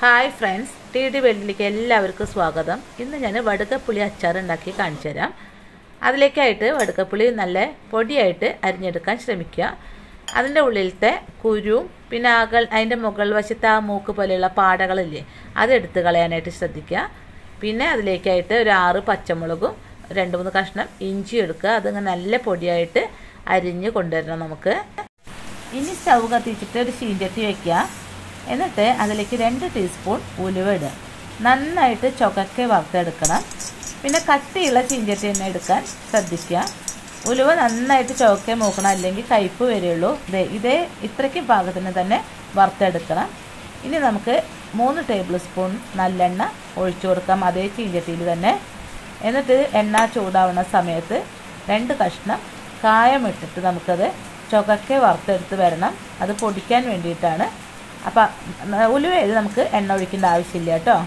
hi friends T D വേൾഡിലേക്ക് എല്ലാവർക്കും സ്വാഗതം ഇന്ന് ഞാൻ വടുക്കപ്പുളി അച്ചാർ ഉണ്ടാക്കി കാണിച്ചു തരാം അതിലേക്കായിട്ട് വടുക്കപ്പുളി നല്ല പൊടിയായിട്ട് അരിഞ്ഞെടുക്കാൻ ശ്രമിക്കുക അതിൻ്റെ ഉള്ളിലത്തെ കുരുവും പിന്നെ അകൾ അതിൻ്റെ മുകൾ വശത്ത് ആ മൂക്ക് പോലെയുള്ള പാടകളില്ലേ അതെടുത്ത് കളയാനായിട്ട് ശ്രദ്ധിക്കുക പിന്നെ അതിലേക്കായിട്ട് ഒരു ആറ് പച്ചമുളകും രണ്ട് മൂന്ന് കഷ്ണം ഇഞ്ചി എടുക്കുക അതിങ്ങനെ നല്ല പൊടിയായിട്ട് അരിഞ്ഞ് കൊണ്ടുവരണം നമുക്ക് ഇനി സ്റ്റൗ കത്തിച്ചിട്ട് ഒരു ചീഞ്ചട്ടി വയ്ക്കുക എന്നിട്ട് അതിലേക്ക് രണ്ട് ടീസ്പൂൺ ഉലുവ ഇടുക നന്നായിട്ട് ചുകക്കെ വറുത്തെടുക്കണം പിന്നെ കട്ടിയുള്ള ചീഞ്ചട്ടി തന്നെ എടുക്കാൻ ശ്രദ്ധിക്കുക ഉലുവ നന്നായിട്ട് ചുവക്കെ മൂക്കണം അല്ലെങ്കിൽ കയ്പ്പ് വരികയുള്ളൂ ഇതേ ഇതേ ഇത്രയ്ക്കും പാകത്തിന് തന്നെ വറുത്തെടുക്കണം ഇനി നമുക്ക് മൂന്ന് ടേബിൾ സ്പൂൺ നല്ലെണ്ണ ഒഴിച്ചു കൊടുക്കാം അതേ ചീഞ്ചട്ടിയിൽ തന്നെ എന്നിട്ട് എണ്ണ ചൂടാവുന്ന സമയത്ത് രണ്ട് കഷ്ണം കായം ഇട്ടിട്ട് നമുക്കത് ചുകക്കെ വറുത്തെടുത്ത് വരണം അത് പൊടിക്കാൻ വേണ്ടിയിട്ടാണ് അപ്പം ഉലുവയിൽ നമുക്ക് എണ്ണ ഒഴിക്കേണ്ട ആവശ്യമില്ല കേട്ടോ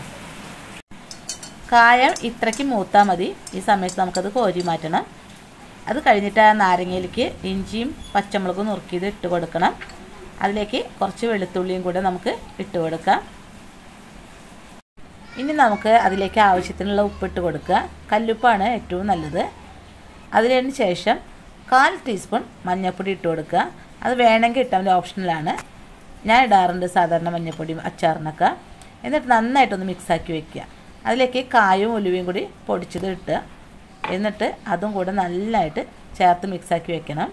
കായം ഇത്രയ്ക്ക് മൂത്താൽ മതി ഈ സമയത്ത് നമുക്കത് കോരി മാറ്റണം അത് കഴിഞ്ഞിട്ട് ആ നാരങ്ങയിലേക്ക് ഇഞ്ചിയും പച്ചമുളകും നുറുക്കിയത് ഇട്ട് കൊടുക്കണം അതിലേക്ക് കുറച്ച് വെളുത്തുള്ളിയും കൂടെ നമുക്ക് ഇട്ട് കൊടുക്കാം ഇനി നമുക്ക് അതിലേക്ക് ആവശ്യത്തിനുള്ള ഉപ്പിട്ട് കൊടുക്കുക കല്ലുപ്പാണ് ഏറ്റവും നല്ലത് അതിന് ശേഷം കാൽ ടീസ്പൂൺ മഞ്ഞൾപ്പൊടി ഇട്ട് കൊടുക്കുക അത് വേണമെങ്കിൽ ഇട്ടാൽ മതി ഓപ്ഷണലാണ് ഞാൻ ഇടാറുണ്ട് സാധാരണ മഞ്ഞൾപ്പൊടി അച്ചാറിനൊക്കെ എന്നിട്ട് നന്നായിട്ടൊന്ന് മിക്സാക്കി വെക്കുക അതിലേക്ക് കായും ഉലുവയും കൂടി പൊടിച്ചത് ഇട്ടുക എന്നിട്ട് അതും കൂടെ നല്ലതായിട്ട് ചേർത്ത് മിക്സാക്കി വെക്കണം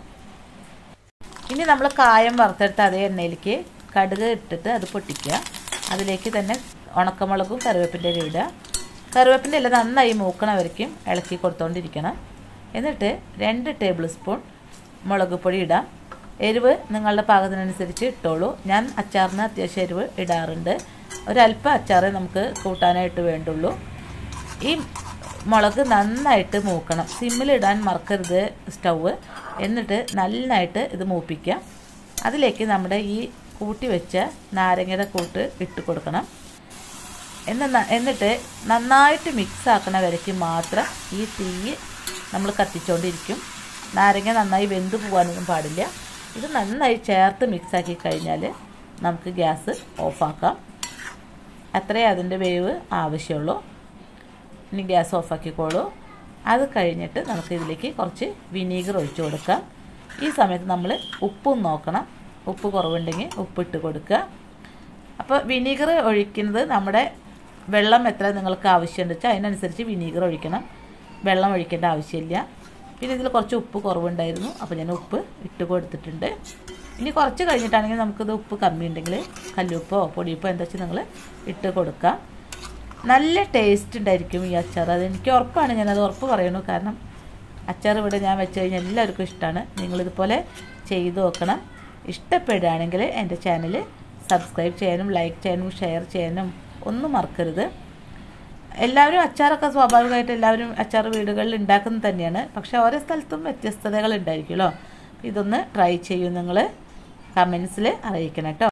ഇനി നമ്മൾ കായം വറുത്തെടുത്ത അതേ എണ്ണയിലേക്ക് കടുക് ഇട്ടിട്ട് അത് പൊട്ടിക്കുക അതിലേക്ക് തന്നെ ഉണക്കമുളകും കറിവേപ്പിൻ്റെ ഇല ഇടുക കറിവേപ്പിൻ്റെ ഇല നന്നായി മൂക്കണവരയ്ക്കും ഇളക്കി കൊടുത്തുകൊണ്ടിരിക്കണം എന്നിട്ട് രണ്ട് ടേബിൾ സ്പൂൺ മുളക് പൊടി ഇടാം എരിവ് നിങ്ങളുടെ പാകത്തിനനുസരിച്ച് ഇട്ടോളൂ ഞാൻ അച്ചാറിന് അത്യാവശ്യം എരിവ് ഇടാറുണ്ട് ഒരല്പം അച്ചാറേ നമുക്ക് കൂട്ടാനായിട്ട് വേണ്ടുള്ളൂ ഈ മുളക് നന്നായിട്ട് മൂക്കണം സിമ്മിലിടാൻ മറക്കരുത് സ്റ്റൗവ് എന്നിട്ട് നന്നായിട്ട് ഇത് മൂപ്പിക്കുക അതിലേക്ക് നമ്മുടെ ഈ കൂട്ടി വെച്ച നാരങ്ങയുടെ കൂട്ട് ഇട്ട് കൊടുക്കണം എന്ന് എന്നിട്ട് നന്നായിട്ട് മിക്സ് ആക്കണ വരയ്ക്ക് മാത്രം ഈ തീ നമ്മൾ കത്തിച്ചുകൊണ്ടിരിക്കും നാരങ്ങ നന്നായി വെന്ത് പോകാനൊന്നും പാടില്ല ഇത് നന്നായി ചേർത്ത് മിക്സാക്കി കഴിഞ്ഞാൽ നമുക്ക് ഗ്യാസ് ഓഫാക്കാം അത്രേ അതിൻ്റെ വേവ് ആവശ്യമുള്ളൂ ഇനി ഗ്യാസ് ഓഫാക്കിക്കോളൂ അത് കഴിഞ്ഞിട്ട് നമുക്ക് ഇതിലേക്ക് കുറച്ച് വിനീഗർ ഒഴിച്ചു കൊടുക്കാം ഈ സമയത്ത് നമ്മൾ ഉപ്പും നോക്കണം ഉപ്പ് കുറവുണ്ടെങ്കിൽ ഉപ്പിട്ട് കൊടുക്കുക അപ്പോൾ വിനീഗർ ഒഴിക്കുന്നത് നമ്മുടെ വെള്ളം എത്ര നിങ്ങൾക്ക് ആവശ്യമുണ്ട് വെച്ചാൽ അതിനനുസരിച്ച് വിനീഗർ ഒഴിക്കണം വെള്ളം ഒഴിക്കേണ്ട ആവശ്യമില്ല പിന്നെ ഇതിൽ കുറച്ച് ഉപ്പ് കുറവുണ്ടായിരുന്നു അപ്പോൾ ഞാൻ ഉപ്പ് ഇട്ട് കൊടുത്തിട്ടുണ്ട് ഇനി കുറച്ച് കഴിഞ്ഞിട്ടാണെങ്കിൽ നമുക്കിത് ഉപ്പ് കമ്മി ഉണ്ടെങ്കിൽ കല്ലുപ്പോ പൊടിയുപ്പോ എന്താ വെച്ചാൽ നിങ്ങൾ ഇട്ട് കൊടുക്കാം നല്ല ടേസ്റ്റ് ഉണ്ടായിരിക്കും ഈ അച്ചാർ അത് എനിക്ക് ഉറപ്പാണ് ഞാനത് ഉറപ്പ് പറയണു കാരണം അച്ചാർ ഇവിടെ ഞാൻ വെച്ച് കഴിഞ്ഞാൽ എല്ലാവർക്കും ഇഷ്ടമാണ് നിങ്ങളിതുപോലെ ചെയ്തു നോക്കണം ഇഷ്ടപ്പെടുകയാണെങ്കിൽ എൻ്റെ ചാനൽ സബ്സ്ക്രൈബ് ചെയ്യാനും ലൈക്ക് ചെയ്യാനും ഷെയർ ചെയ്യാനും ഒന്നും മറക്കരുത് എല്ലാവരും അച്ചാറൊക്കെ സ്വാഭാവികമായിട്ട് എല്ലാവരും അച്ചാർ വീടുകളിൽ ഉണ്ടാക്കുന്നത് തന്നെയാണ് പക്ഷേ ഓരോ സ്ഥലത്തും വ്യത്യസ്തതകൾ ഉണ്ടായിരിക്കുമല്ലോ ഇതൊന്ന് ട്രൈ ചെയ്യൂ നിങ്ങൾ കമൻസിൽ അറിയിക്കണം കേട്ടോ